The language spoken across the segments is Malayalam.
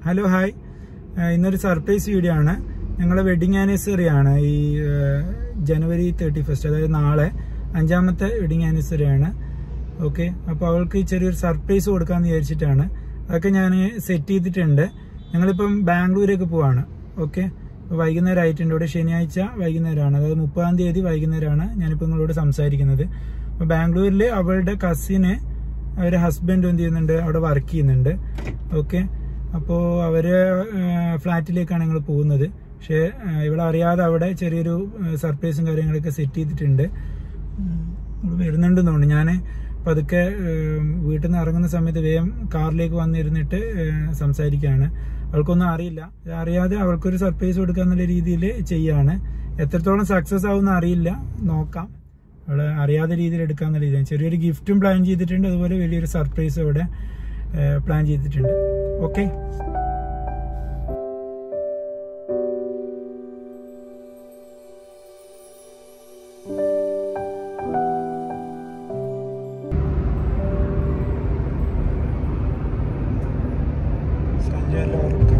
ഹലോ ഹായ് ആ, ഇന്നൊരു സർപ്രൈസ് വീഡിയോ ആണ് ഞങ്ങളുടെ വെഡിങ് ആനിവേഴ്സറി ആണ് ഈ ആ, ജനുവരി തേർട്ടി ഫസ്റ്റ് അതായത് നാളെ അഞ്ചാമത്തെ വെഡിങ് ആനിവേഴ്സറി ആണ് ഓക്കെ അപ്പോൾ അവൾക്ക് ചെറിയൊരു സർപ്രൈസ് കൊടുക്കാമെന്ന് വിചാരിച്ചിട്ടാണ് അതൊക്കെ ഞാൻ സെറ്റ് ചെയ്തിട്ടുണ്ട് ഞങ്ങളിപ്പം ബാംഗ്ലൂരേക്ക് പോവാണ് ഓക്കെ വൈകുന്നേരം ആയിട്ടുണ്ട് ഇവിടെ ശനിയാഴ്ച വൈകുന്നേരമാണ് അതായത് മുപ്പതാം തീയതി വൈകുന്നേരമാണ് ഞാനിപ്പോൾ നിങ്ങളോട് സംസാരിക്കുന്നത് അപ്പോൾ ബാംഗ്ലൂരിൽ അവളുടെ കസിന് അവരുടെ ഹസ്ബൻഡ് എന്ത് ചെയ്യുന്നുണ്ട് അവിടെ വർക്ക് ചെയ്യുന്നുണ്ട് ഓക്കെ അപ്പോൾ അവര് ഫ്ലാറ്റിലേക്കാണ് ഞങ്ങൾ പോകുന്നത് പക്ഷേ ഇവിടെ അറിയാതെ അവിടെ ചെറിയൊരു സർപ്രൈസും കാര്യങ്ങളൊക്കെ സെറ്റ് ചെയ്തിട്ടുണ്ട് ഉം, ഇവിടെ വരുന്നുണ്ടെന്ന് തോന്നുന്നു ഞാൻ പതുക്കെ ഏം, വീട്ടിൽ നിന്ന് ഇറങ്ങുന്ന സമയത്ത് വേഗം കാറിലേക്ക് വന്നിരുന്നിട്ട് ഏം, സംസാരിക്കുകയാണ് അവൾക്കൊന്നും അറിയില്ല അറിയാതെ അവൾക്കൊരു സർപ്രൈസ് കൊടുക്കുക എന്നുള്ള രീതിയിൽ ചെയ്യാണ് എത്രത്തോളം സക്സസ് ആവുമെന്ന് അറിയില്ല നോക്കാം അവള് അറിയാത്ത രീതിയിൽ എടുക്കാന്നുള്ള രീതിയാണ് ചെറിയൊരു ഗിഫ്റ്റും പ്ലാൻ ചെയ്തിട്ടുണ്ട് അതുപോലെ വലിയൊരു സർപ്രൈസും അവിടെ പ്ലാൻ ചെയ്തിട്ടുണ്ട് ഓക്കെ സഞ്ജയ് എല്ലാവർക്കും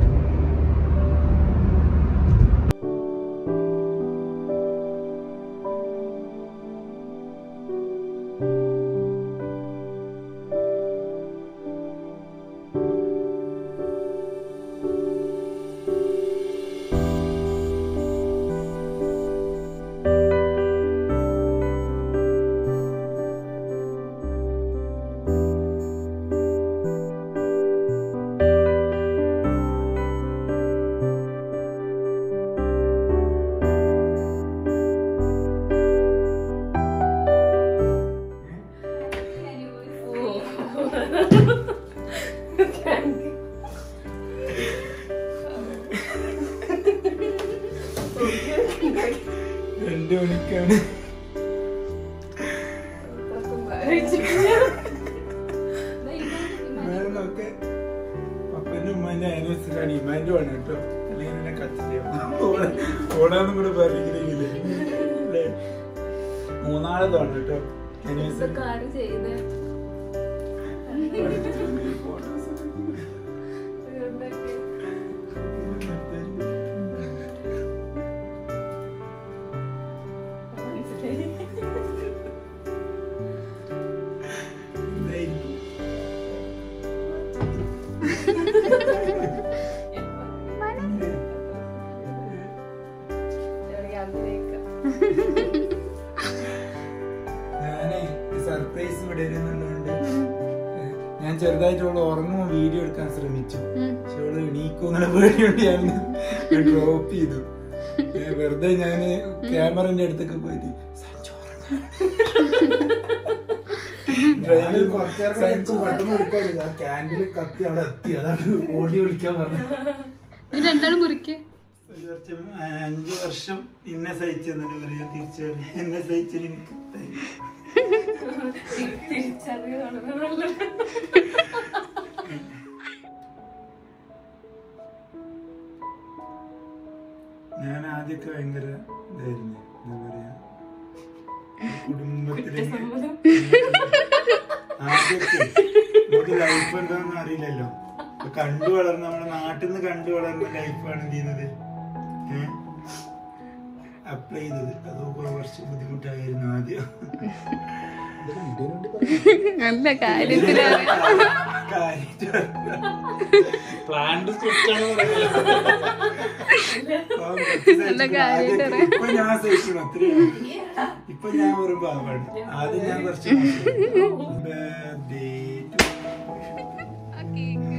രണ്ടു മണിക്കാണ് ഒക്കെ അപ്പന്റെ ഉമ്മാന്റെ ആനിവേഴ്സറി ആണ് ഇമാന്റെ ആണ് കേട്ടോ അല്ലെങ്കിൽ എന്നെ കത്തില്ല ഓടാന്നും കൂടെ പറഞ്ഞിരിക്കില്ലേ അല്ലേ മൂന്നാളതാണ് കേട്ടോ ആനിവേഴ്സറി ഞാനേ സർപ്രൈസ് ഇവിടെ ഇരുന്നുള്ളതുകൊണ്ട് ഞാൻ ചെറുതായിട്ട് അവള് ഉറങ്ങുമ്പോ വീഡിയോ എടുക്കാൻ ശ്രമിച്ചു പക്ഷെ അവള് എണീക്കുന്നുള്ള പേടിയോണ്ട് ഞാൻ ഡ്രോപ്പ് ചെയ്തു ഏ, വെറുതെ ഞാൻ ക്യാമറന്റെ അടുത്തൊക്കെ പോയിട്ട് "സഞ്ജു ഉറങ്ങാണ്." ഡ്രൈവിൽ സഞ്ജു ക്യാൻഡിൽ കത്തി അവിടെ എത്തി അതാണ് ഓടി വിളിക്കാൻ പറഞ്ഞത് രണ്ടാളും മുറിക്ക് ഒരു വർഷം ആ, അഞ്ച് വർഷം എന്നെ സഹിച്ചെന്നു പറയാ തിരിച്ചു എന്നെ സഹിച്ചത് എനിക്ക് തരും. ഞാൻ ആദ്യമൊക്കെ ഭയങ്കര ഇതായിരുന്നു എന്താ പറയാ കുടുംബത്തില് ആദ്യമൊക്കെ നമുക്ക് ലൈഫ് എന്താണെന്ന് അറിയില്ലല്ലോ ഇപ്പൊ കണ്ടു വളർന്ന നമ്മുടെ നാട്ടിൽ നിന്ന് കണ്ടു വളർന്ന ലൈഫാണ് എന്ത് ചെയ്യുന്നത് അപ്ലൈ ചെയ്തത് അതൊക്കെ കുറച്ച് ബുദ്ധിമുട്ടായിരുന്നു ആദ്യം നല്ല കാര്യത്തില് പ്ലാന്റ് നല്ല കാര്യായിട്ട് അറിയാം. ഇപ്പൊ ഞാൻ സഹിക്കണം അത്രയും ഇപ്പൊ ഞാൻ ഒരു പാവാണ് ആദ്യം ഞാൻ കുറച്ച് Birthday to ആ കേക്ക്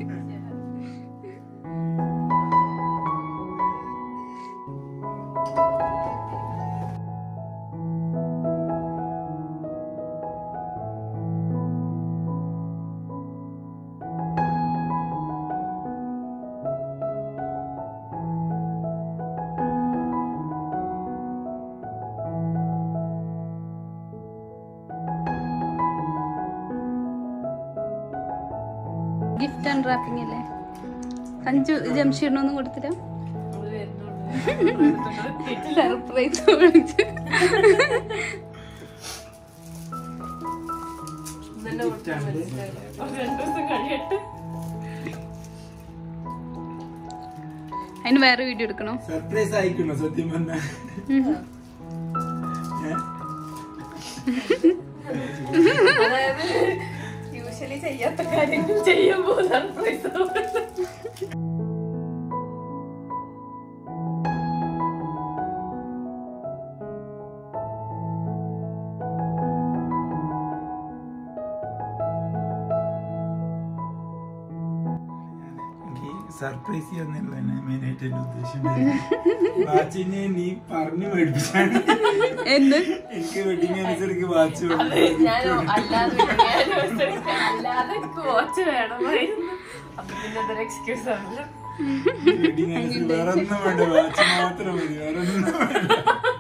ഗിഫ്റ്റ് അൺറാപ്പിംഗ് അല്ലേ സഞ്ജു ജംഷീറിനൊന്നും കൊടുത്തില്ല സർപ്രൈസ് വിളിച്ചു gift ആണ്. അതിന് വേറെ വീഡിയോ എടുക്കണോ സർപ്രൈസ് ആയിക്കണോ സത്യം പറഞ്ഞ അതായത് യൂഷ്വലി ചെയ്യാത്ത കാര്യങ്ങൾ ചെയ്യുമ്പോൾ സർപ്രൈസ് എനിക്ക് സർപ്രൈസ് ചെയ്യാന്നുള്ളതാണ് മെയിൻ ആയിട്ട് എന്റെ ഉദ്ദേശം വാച്ചിനെ നീ പറഞ്ഞു മേടിപ്പിച്ചാണ് എന്ത് എനിക്ക് വെഡിങ് ആനിവേഴ്സറിക്ക് വാച്ച് ഞാൻ അല്ലാതെ അല്ലാതെ എനിക്ക് വാച്ച് വേണമായിരുന്നു അപ്പൊ പിന്നെ അതൊരു എക്സ്ക്യൂസ് ആണല്ലോ വെഡിങ് ആനിവേഴ്സറി വേറെ ഒന്നും വേണ്ട വാച്ച് മാത്രം മതി വേറെ ഒന്നും വേണ്ട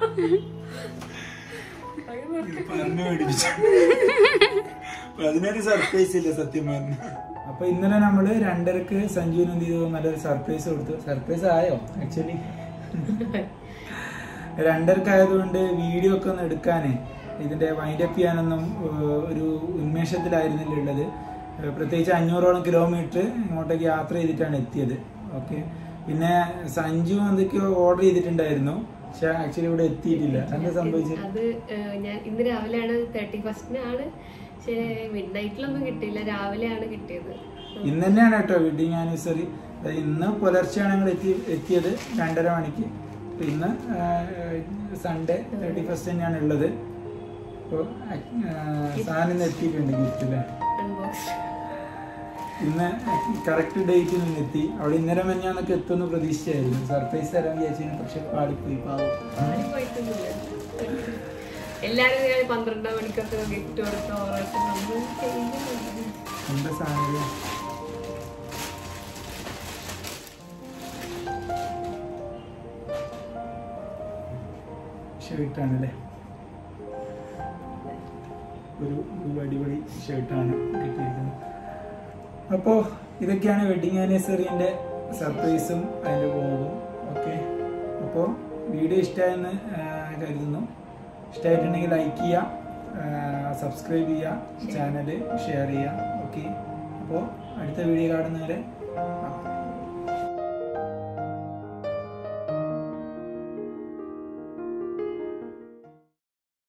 ഇത് പറഞ്ഞു മേടിപ്പിച്ചു അപ്പൊ അതിനൊരു സർപ്രൈസ് ഇല്ല സത്യം പറഞ്ഞു അപ്പൊ ഇന്നലെ നമ്മള് രണ്ടരക്ക് സഞ്ജുവിന് എന്ത് ചെയ്തു നല്ലൊരു സർപ്രൈസ് കൊടുത്തു സർപ്രൈസ് ആയോ ആക്ച്വലി രണ്ടരക്ക് ആയതുകൊണ്ട് വീഡിയോ ഒക്കെ ഒന്ന് എടുക്കാനേ ഇതിന്റെ വൈൻഡ് അപ്പ് ചെയ്യാനൊന്നും ഏഹ്, ഒരു ഉന്മേഷത്തിലായിരുന്നില്ല ഉള്ളത് ഏഹ്, പ്രത്യേകിച്ച് അഞ്ഞൂറോളം കിലോമീറ്റർ ഇങ്ങോട്ടേക്ക് യാത്ര ചെയ്തിട്ടാണ് എത്തിയത് ഓക്കെ പിന്നെ സഞ്ജു എന്തൊക്കെയോ ഓർഡർ ചെയ്തിട്ടുണ്ടായിരുന്നു പക്ഷെ ആക്ച്വലി ഇവിടെ എത്തിയിട്ടില്ല എന്താ സംഭവിച്ചത് അത് ഏഹ്, ഞാൻ ഇന്ന് രാവിലെയാണ് തേർട്ടി ഫസ്റ്റിനാണ് പക്ഷേ മിഡ് നൈറ്റിലൊന്നും കിട്ടിയില്ല രാവിലെയാണ് കിട്ടിയത് ഇന്ന് തന്നെയാണ് കേട്ടോ വെഡിങ് ആനിവേഴ്സറി ഇന്ന് പുലർച്ചെയാണ് ഞങ്ങൾ എത്തി എത്തിയത് രണ്ടര മണിക്ക് അപ്പൊ ഇന്ന് സൺഡേ തേർട്ടി ഫസ്റ്റ് തന്നെയാണ് ഉള്ളത് അപ്പോൾ സാധനം ഇന്ന് എത്തിയിട്ടുണ്ട് ഗിഫ്റ്റ് അല്ലേ അൺബോക്സ് ഇന്ന് കറക്റ്റ് ഡേറ്റിൽ നിന്ന് എത്തി അവിടെ ഇന്നലെ മഞ്ഞാന്നൊക്കെ എത്തുമെന്ന് പ്രതീക്ഷിച്ചായിരുന്നു സർപ്രൈസ് തരാൻ വിചാരിച്ചു പക്ഷെ പാടിപ്പോയി പാവം ആരും പോയിട്ടൊന്നുമില്ല എല്ലാരും ഇങ്ങനെ പന്ത്രണ്ടാം മണിക്കൊക്കെ ഗിഫ്റ്റ് കൊടുത്ത് ഓരോരുത്തർ നമ്മൾ ചെയ്യുന്നുണ്ട് എന്താ സാധനം ഷർട്ടാണല്ലേ ഒരു ഒരു അടിപൊളി ഷർട്ടാണ് കിട്ടിയിരിക്കുന്നത് അപ്പോൾ ഇതൊക്കെയാണ് വെഡിങ് ആനിവേഴ്സറിൻ്റെ സർപ്രൈസും അതിൻ്റെ വ്ളോഗും ഓക്കെ അപ്പോൾ വീഡിയോ ഇഷ്ടമായെന്ന് കരുതുന്നു ഇഷ്ടമായിട്ടുണ്ടെങ്കിൽ ലൈക്ക് ചെയ്യുക സബ്സ്ക്രൈബ് ചെയ്യുക ചാനൽ ഷെയർ ചെയ്യുക ഓക്കെ അപ്പോൾ അടുത്ത വീഡിയോ കാണുന്നവരെ ആ